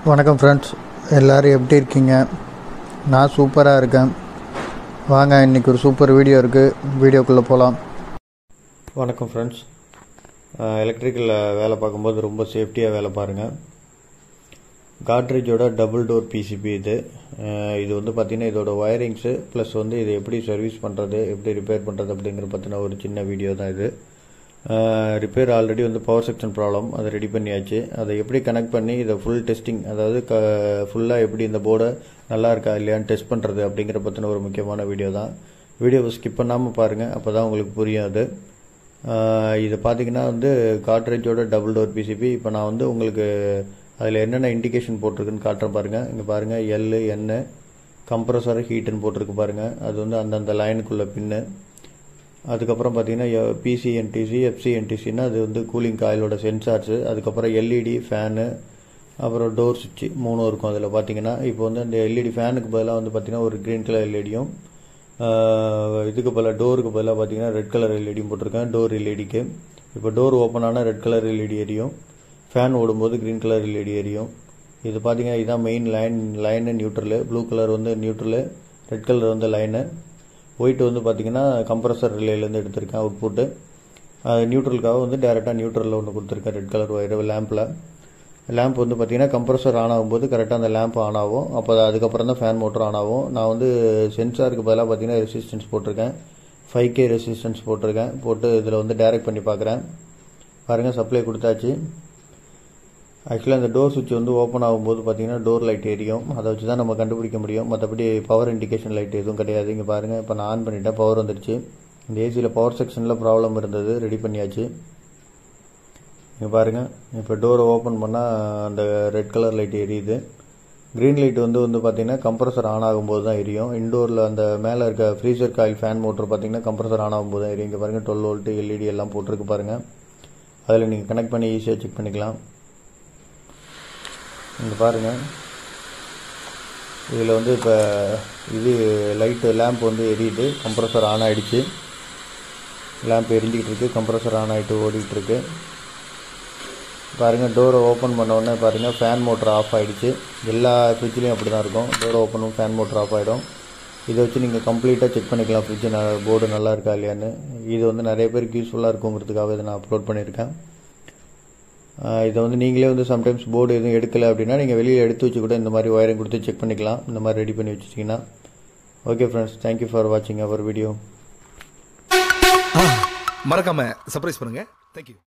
வணக்கம் ஃப்ரெண்ட்ஸ் எல்லோரும் எப்படி இருக்கீங்க நான் சூப்பராக இருக்கேன் வாங்க இன்றைக்கி ஒரு சூப்பர் வீடியோ இருக்குது வீடியோக்குள்ளே போகலாம் வணக்கம் ஃப்ரெண்ட்ஸ் எலக்ட்ரிக்கலில் வேலை பார்க்கும்போது ரொம்ப சேஃப்டியாக வேலை பாருங்கள் காட்ரேஜோட டபுள் டோர் பிசிபி இது அஹ் இது வந்து பார்த்திங்கன்னா இதோட ஒயரிங்ஸு ப்ளஸ் வந்து இது எப்படி சர்வீஸ் பண்ணுறது எப்படி ரிப்பேர் பண்ணுறது அப்படிங்கிற பற்றின ஒரு சின்ன வீடியோ தான் இது ரிப்பேர் ஆல்ரெடி வந்து பவர் செக்ஷன் ப்ராப்ளம் அதை ரெடி பண்ணியாச்சு அதை எப்படி கனெக்ட் பண்ணி இதை ஃபுல் டெஸ்டிங் அதாவது க ஃபுல்லாக எப்படி இந்த போர்டை நல்லா இருக்கா இல்லையான்னு டெஸ்ட் பண்ணுறது அப்படிங்கிற பற்றின ஒரு முக்கியமான வீடியோ தான் வீடியோவை ஸ்கிப் பண்ணாமல் பாருங்கள் அப்போ தான் உங்களுக்கு புரியும் அது ஆஹ் இது பார்த்தீங்கன்னா வந்து காட்ரேஜோட டபுள் டோர் பிசிபி இப்போ நான் வந்து உங்களுக்கு அதில் என்னென்ன இண்டிகேஷன் போட்டிருக்குன்னு காட்டுறேன் பாருங்கள் இங்கே பாருங்கள் எல் என் கம்ப்ரஸர் ஹீட்டுன்னு போட்டிருக்கு பாருங்கள் அது வந்து அந்தந்த லைனுக்குள்ள பின்னு அதுக்கப்புறம் பார்த்தீங்கன்னா பிசிஎன்டிசி எஃப்சிஎன்டிசின்னா அது வந்து கூலிங் காயிலோட சென்சார்ஸு அதுக்கப்புறம் எல்இடி ஃபேனு அப்புறம் டோர் சுவிட்சு மூணும் இருக்கும் அதில் பார்த்தீங்கன்னா இப்போ வந்து அந்த எல்இடி ஃபேனுக்கு பதிலாக வந்து பார்த்தீங்கன்னா ஒரு க்ரீன் கலர் எல்இடியும் இதுக்கு பதிலாக டோருக்கு பதிலாக பார்த்தீங்கன்னா ரெட் கலர் எல்இடியும் போட்டிருக்கேன் டோர் எல்இடிக்கு இப்போ டோர் ஓப்பன் ஆனால் ரெட் கலர் எல்இடி எரியும் ஃபேன் ஓடும்போது க்ரீன் கலர் எல்இடி எரியும் இது பார்த்தீங்கன்னா இதுதான் main line line neutral blue colour வந்து நியூட்ரலு ரெட் கலர் வந்து லைனு ஒயிட் வந்து பார்த்தீங்கன்னா கம்ப்ரஸர் ரிலேலேருந்து எடுத்திருக்கேன் அவுட் புட்டு நியூட்ரலுக்காக வந்து டேரெக்டாக நியூட்ரலில் ஒன்று கொடுத்துருக்கேன் ரெட் கலர் ஒயர் லேம்பில் லேம்ப் வந்து பார்த்தீங்கன்னா கம்ப்ரஸர் ஆன் ஆகும்போது கரெக்டாக அந்த லேம்ப் ஆன் ஆகும் அப்போ அதுக்கப்புறம் தான் ஃபேன் மோட்டர் ஆன் ஆகும் நான் வந்து சென்சாருக்கு பதிலாக பார்த்தீங்கன்னா ரெசிஸ்டன்ஸ் போட்டிருக்கேன் ஃபைவ் கே ரெசிஸ்டன்ஸ் போட்டிருக்கேன் போட்டு இதில் வந்து டைரக்ட் பண்ணி பார்க்குறேன் பாருங்கள் சப்ளை கொடுத்தாச்சு ஆக்சுவலாக அந்த டோர் சுவிட்ச் வந்து ஓப்பன் ஆகும்போது பார்த்தீங்கன்னா டோர் லைட் எரியும் அதை வச்சு தான் நம்ம கண்டுபிடிக்க முடியும் மற்றபடி பவர் இண்டிகேஷன் லைட் எதுவும் கிடையாது இங்கே பாருங்கள் இப்போ நான் ஆன் பண்ணிட்டேன் பவர் வந்துடுச்சு இந்த ஏசியில் பவர் செக்ஷனில் ப்ராப்ளம் இருந்தது ரெடி பண்ணியாச்சு இங்கே பாருங்கள் இப்போ டோரை ஓப்பன் பண்ணால் அந்த ரெட் கலர் லைட் எரியுது க்ரீன் லைட் வந்து வந்து பார்த்தீங்கன்னா கம்ப்ரஸர் ஆன் ஆகும்போது தான் எரியும் இண்டோரில் அந்த மேலே இருக்க ஃப்ரீசர் காயில் ஃபேன் மோட்டர் பார்த்தீங்கன்னா கம்ப்ரஸர் ஆன் ஆகும்போது தான் எரியும் இங்கே பாருங்கள் டுவெல் வோல்ட்டு எல்இடி எல்லாம் போட்டிருக்கு பாருங்கள் அதில் நீங்கள் கனெக்ட் பண்ணி ஈஸியாக செக் பண்ணிக்கலாம் இங்கே பாருங்கள் இதில் வந்து இப்போ இது லைட்டு லேம்ப் வந்து எரியுது கம்ப்ரஸர் ஆன் ஆகிடுச்சு லேம்ப் எரிஞ்சிக்கிட்டு இருக்கு கம்ப்ரஸர் ஆன் ஆகிட்டு ஓடிட்டு இருக்கு பாருங்கள் டோரை ஓப்பன் பண்ண உடனே பாருங்கள் ஃபேன் மோட்டர் ஆஃப் ஆகிடுச்சு எல்லா ஃப்ரிட்ஜ்லேயும் அப்படி தான் இருக்கும் டோரை ஓப்பனும் ஃபேன் மோட்டர் ஆஃப் ஆகிடும் இதை வச்சு நீங்கள் கம்ப்ளீட்டாக செக் பண்ணிக்கலாம் ஃப்ரிட்ஜ் போர்டு நல்லா இருக்கா இல்லையான்னு இது வந்து நிறைய பேருக்கு யூஸ்ஃபுல்லாக இருக்குங்கிறதுக்காக இதை நான் அப்லோட் பண்ணியிருக்கேன் இதை வந்து நீங்களே வந்து சம்டைம்ஸ் போர்டு எதுவும் எடுக்கலை அப்படின்னா நீங்கள் வெளியில் எடுத்து வச்சு கூட இந்த மாதிரி ஒயரிங் கொடுத்து செக் பண்ணிக்கலாம் இந்த மாதிரி ரெடி பண்ணி வச்சிட்டிங்கன்னா ஓகே ஃப்ரெண்ட்ஸ் தேங்க்யூ ஃபார் வாட்சிங் அவர் வீடியோ மறக்காம சர்ப்ரைஸ் பண்ணுங்க தேங்க்யூ